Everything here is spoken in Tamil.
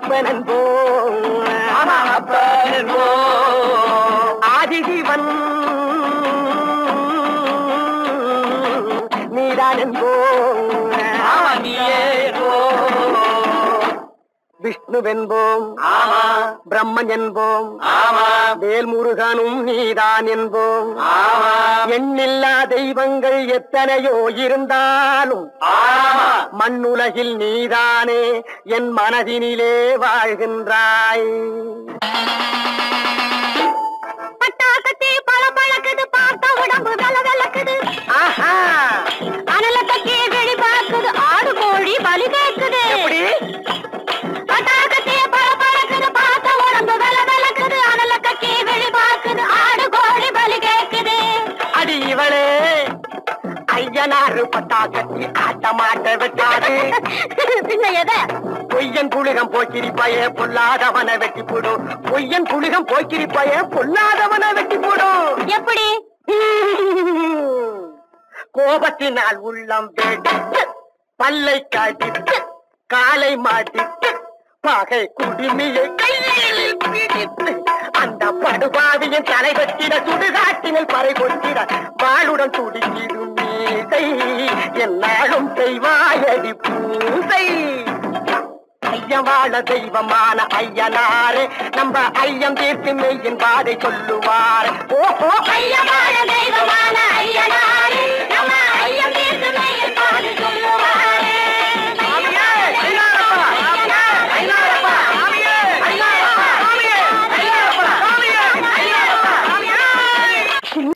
அப்பனன்போம் ஆமா அப்பனன்போம் ஆதிசிவன் நீதான் என்போம் ஆமா நீயே என்போம் விஷ்ணுவென்போம் ஆமா பிரம்மன் என்போம் ஆமா வேல்முருகனும் நீதான் என்போம் ஆமா எண்ணில்லா தெய்வங்கள் எத்தனையோ இருந்தாலும் ஆமா மண்ணுலகில் நீதானே என் மனதினிலே வாழ்கின்றாய் பட்டாக்கத்தி பழ பழக்குது பார்த்த உடம்பு வெல வெலக்குது ஆஹா அனல கத்தி வெளி பார்க்குது ஆடு கோழி பலி கேக்குது எப்படி பட்டாக்கத்தி பழ பழக்குது பார்த்த உடம்பு வெல வெலக்குது அனல கத்தி வெளி பார்க்குது ஆடு கோழி பலி கேக்குது அடி இவளே ஐயனாறு பட்டா கட்டி ஆட்டமாட்ட விட்டாது பின்ன எதை பொய்யன் புலிகம் போக்கிரிப்பாயே பொல்லாதவனை வெட்டி போடும் பொய்யன் புலிகம் போக்கிரிப்பாயே பொல்லாதவனை வெட்டி போடும் எப்படி கோபத்தினால் உள்ளம் வெடித்து பல்லை காட்டித்து காலை மாட்டித்து பகை குடுமியை கையில் பிடித்து அந்த படுபாவியின் தலை வெட்டிட சுடுகாட்டினில் பறை கொட்டிட வாளுடன் துடிக்கிடும் மீசை என்னாலும் செய்வாயடி பூசை ஐயவாழ தெய்வமான ஐயனாரே நம்ம ஐயம் தீர்த்து மெய்யின் பாதை சொல்லுவார் ஓஹோ ஐயமான தெய்வமான ஐயனாரே